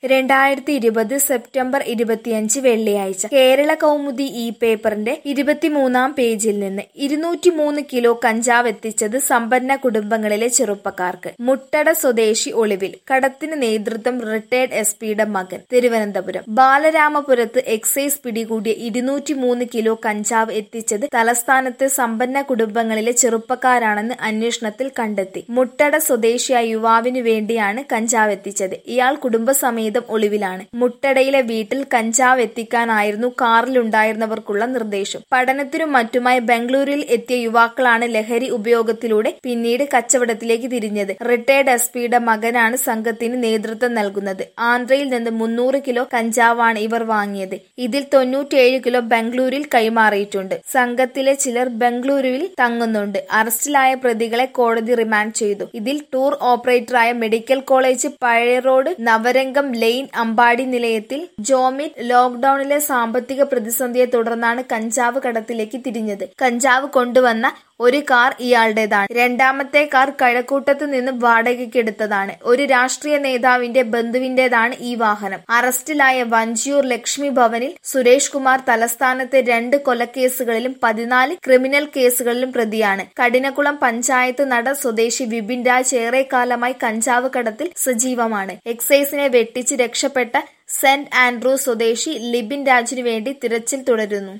രണ്ടായിരത്തി ഇരുപത് സെപ്റ്റംബർ ഇരുപത്തിയഞ്ച് വെള്ളിയാഴ്ച കേരള കൗമുദി ഈ പേപ്പറിന്റെ ഇരുപത്തിമൂന്നാം പേജിൽ നിന്ന് ഇരുന്നൂറ്റിമൂന്ന് കിലോ കഞ്ചാവ് എത്തിച്ചത് സമ്പന്ന കുടുംബങ്ങളിലെ ചെറുപ്പക്കാർക്ക് മുട്ടട സ്വദേശി ഒളിവിൽ കടത്തിന് നേതൃത്വം റിട്ടയർഡ് എസ് പിയുടെ മകൻ തിരുവനന്തപുരം ബാലരാമപുരത്ത് എക്സൈസ് പിടികൂടിയ ഇരുന്നൂറ്റിമൂന്ന് കിലോ കഞ്ചാവ് എത്തിച്ചത് തലസ്ഥാനത്തെ സമ്പന്ന കുടുംബങ്ങളിലെ ചെറുപ്പക്കാരാണെന്ന് അന്വേഷണത്തിൽ കണ്ടെത്തി മുട്ടട സ്വദേശിയായ യുവാവിനു വേണ്ടിയാണ് കഞ്ചാവ് എത്തിച്ചത് ഇയാൾ കുടുംബസമേതം ഒളിവിലാണ് മുട്ടടയിലെ വീട്ടിൽ കഞ്ചാവ് എത്തിക്കാനായിരുന്നു കാറിലുണ്ടായിരുന്നവർക്കുള്ള നിർദ്ദേശം പഠനത്തിനും മറ്റുമായി ബംഗളൂരുവിൽ എത്തിയ യുവാക്കളാണ് ലഹരി ഉപയോഗത്തിലൂടെ പിന്നീട് കച്ചവടത്തിലേക്ക് തിരിഞ്ഞത് റിട്ടയർഡ് എസ് പിയുടെ മകനാണ് സംഘത്തിന് നേതൃത്വം നൽകുന്നത് ആന്ധ്രയിൽ നിന്ന് മുന്നൂറ് കിലോ കഞ്ചാവാണ് ഇവർ വാങ്ങിയത് ഇതിൽ തൊണ്ണൂറ്റിയേഴ് കിലോ ബംഗളൂരിൽ കൈമാറിയിട്ടുണ്ട് സംഘത്തിലെ ചിലർ ബംഗളൂരുവിൽ തങ്ങുന്നുണ്ട് അറസ്റ്റിലായ പ്രതികളെ കോടതി റിമാൻഡ് ചെയ്തു ഇതിൽ ടൂർ ഓപ്പറേറ്ററായ മെഡിക്കൽ കോളേജ് പഴയ റോഡ് നവരംഗം ലെയിൻ അമ്പാടി നിലയത്തിൽ ജോമിറ്റ് ലോക്ഡൌണിലെ സാമ്പത്തിക പ്രതിസന്ധിയെ തുടർന്നാണ് കഞ്ചാവ് കടത്തിലേക്ക് തിരിഞ്ഞത് കഞ്ചാവ് കൊണ്ടുവന്ന ഒരു കാർ ഇയാളുടേതാണ് രണ്ടാമത്തെ കാർ കഴക്കൂട്ടത്ത് നിന്ന് വാടകയ്ക്കെടുത്തതാണ് ഒരു രാഷ്ട്രീയ നേതാവിന്റെ ബന്ധുവിന്റേതാണ് ഈ വാഹനം അറസ്റ്റിലായ വഞ്ചിയൂർ ലക്ഷ്മി ഭവനിൽ സുരേഷ് കുമാർ തലസ്ഥാനത്തെ രണ്ട് കൊലക്കേസുകളിലും പതിനാല് ക്രിമിനൽ കേസുകളിലും പ്രതിയാണ് കഠിനകുളം പഞ്ചായത്ത് നട സ്വദേശി വിപിൻ രാജ് ഏറെക്കാലമായി കഞ്ചാവ് കടത്തിൽ സജീവമാണ് എക്സൈസിനെ വെട്ടിച്ച് രക്ഷപ്പെട്ട സെന്റ് ആൻഡ്രൂസ് സ്വദേശി ലിബിൻ രാജിനു വേണ്ടി തിരച്ചിൽ തുടരുന്നു